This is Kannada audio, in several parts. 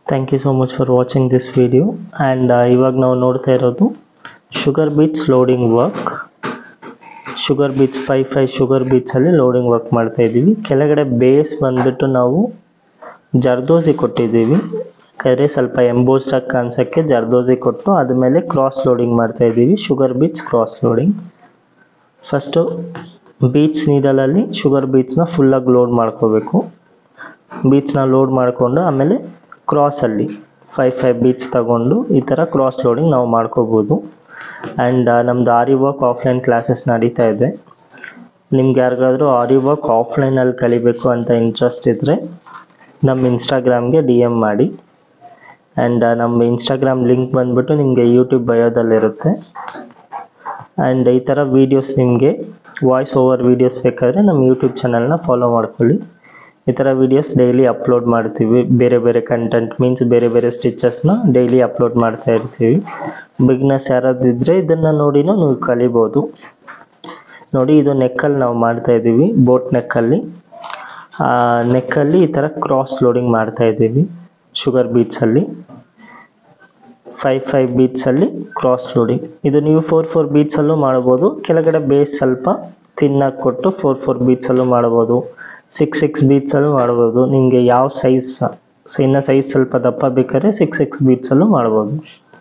thank you so much for watching this video and ಇವಾಗ ನಾವು ನೋಡ್ತಾ ಇರೋದು sugar beets loading work sugar beets five five sugar ಬೀಟ್ಸಲ್ಲಿ ಲೋಡಿಂಗ್ ವರ್ಕ್ ಮಾಡ್ತಾ ಇದ್ದೀವಿ ಕೆಳಗಡೆ ಬೇಸ್ ಬಂದ್ಬಿಟ್ಟು ನಾವು ಜರ್ದೋಸಿ ಕೊಟ್ಟಿದ್ದೀವಿ ಯಾಕಂದರೆ ಸ್ವಲ್ಪ ಎಂಬೋಸ್ಡಾಗಿ ಕಾಣಿಸೋಕ್ಕೆ ಜರ್ದೋಸಿ ಕೊಟ್ಟು ಅದ್ಮೇಲೆ ಕ್ರಾಸ್ ಲೋಡಿಂಗ್ ಮಾಡ್ತಾ ಇದ್ದೀವಿ sugar beets cross loading first beets ನೀಡಲಲ್ಲಿ ಶುಗರ್ ಬೀಟ್ಸ್ನ ಫುಲ್ಲಾಗಿ ಲೋಡ್ ಮಾಡ್ಕೋಬೇಕು ಬೀಟ್ಸ್ನ ಲೋಡ್ ಮಾಡಿಕೊಂಡು ಆಮೇಲೆ ಕ್ರಾಸಲ್ಲಿ ಫೈವ್ ಫೈವ್ ಬೀಟ್ಸ್ ತಗೊಂಡು ಈ ಥರ ಕ್ರಾಸ್ ಲೋಡಿಂಗ್ ನಾವು ಮಾಡ್ಕೋಬೋದು ಆ್ಯಂಡ್ ನಮ್ಮದು ಆರಿ ವರ್ಕ್ ಆಫ್ಲೈನ್ ಕ್ಲಾಸಸ್ ನಡೀತಾ ಇದೆ ನಿಮ್ಗೆ ಯಾರಿಗಾದರೂ ಆರಿ ವರ್ಕ್ ಆಫ್ಲೈನಲ್ಲಿ ಕಲಿಬೇಕು ಅಂತ ಇಂಟ್ರೆಸ್ಟ್ ಇದ್ದರೆ ನಮ್ಮ ಇನ್ಸ್ಟಾಗ್ರಾಮ್ಗೆ ಡಿ ಎಮ್ ಮಾಡಿ ಆ್ಯಂಡ್ ನಮ್ಮ ಇನ್ಸ್ಟಾಗ್ರಾಮ್ ಲಿಂಕ್ ಬಂದುಬಿಟ್ಟು ನಿಮಗೆ ಯೂಟ್ಯೂಬ್ ಬಯೋದಲ್ಲಿರುತ್ತೆ ಆ್ಯಂಡ್ ಈ ಥರ ವೀಡಿಯೋಸ್ ನಿಮಗೆ ವಾಯ್ಸ್ ಓವರ್ ವೀಡಿಯೋಸ್ ಬೇಕಾದರೆ ನಮ್ಮ ಯೂಟ್ಯೂಬ್ ಚಾನಲ್ನ ಫಾಲೋ ಮಾಡ್ಕೊಳ್ಳಿ ಈ ಥರ ವೀಡಿಯೋಸ್ ಡೈಲಿ ಅಪ್ಲೋಡ್ ಮಾಡ್ತೀವಿ ಬೇರೆ ಬೇರೆ ಕಂಟೆಂಟ್ ಮೀನ್ಸ್ ಬೇರೆ ಬೇರೆ ಸ್ಟಿಚಸ್ನ ಡೈಲಿ ಅಪ್ಲೋಡ್ ಮಾಡ್ತಾ ಇರ್ತೀವಿ ಬಿಗ್ನೆಸ್ ಯಾರಾದಿದ್ದರೆ ಇದನ್ನು ನೋಡಿನೂ ನೀವು ಕಲಿಬೋದು ನೋಡಿ ಇದು ನೆಕ್ಕಲ್ಲಿ ನಾವು ಮಾಡ್ತಾ ಇದ್ದೀವಿ ಬೋಟ್ ನೆಕ್ಕಲ್ಲಿ ನೆಕ್ಕಲ್ಲಿ ಈ ಥರ ಕ್ರಾಸ್ ಲೋಡಿಂಗ್ ಮಾಡ್ತಾ ಇದ್ದೀವಿ ಶುಗರ್ ಬೀಟ್ಸಲ್ಲಿ ಫೈವ್ ಫೈವ್ ಬೀಟ್ಸಲ್ಲಿ ಕ್ರಾಸ್ ಲೋಡಿಂಗ್ ಇದು ನೀವು ಫೋರ್ ಫೋರ್ ಬೀಟ್ಸಲ್ಲೂ ಮಾಡ್ಬೋದು ಕೆಳಗಡೆ ಬೇಸ್ ಸ್ವಲ್ಪ ತಿನ್ನಾಗಿ ಕೊಟ್ಟು ಫೋರ್ ಫೋರ್ ಬೀಟ್ಸಲ್ಲೂ ಮಾಡ್ಬೋದು ಸಿಕ್ಸ್ ಸಿಕ್ಸ್ ಬೀಟ್ಸಲ್ಲೂ ಮಾಡ್ಬೋದು ನಿಮಗೆ ಯಾವ ಸೈಜ್ ಇನ್ನು ಸೈಜ್ ಸ್ವಲ್ಪ ದಪ್ಪ ಬೇಕಾದ್ರೆ ಸಿಕ್ಸ್ ಸಿಕ್ಸ್ ಬೀಟ್ಸಲ್ಲೂ ಮಾಡ್ಬೋದು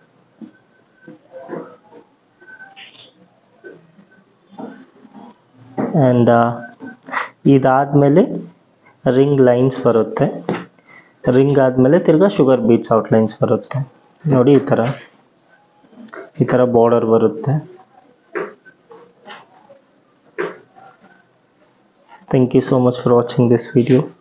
ಆ್ಯಂಡ್ ಇದಾದಮೇಲೆ ರಿಂಗ್ ಲೈನ್ಸ್ ಬರುತ್ತೆ ರಿಂಗ್ ಆದಮೇಲೆ ತಿರ್ಗಾ ಶುಗರ್ ಬೀಟ್ಸ್ ಔಟ್ಲೈನ್ಸ್ ಬರುತ್ತೆ ನೋಡಿ ಈ ಥರ ಈ ಥರ ಬಾರ್ಡರ್ ಬರುತ್ತೆ thank you so much for watching this video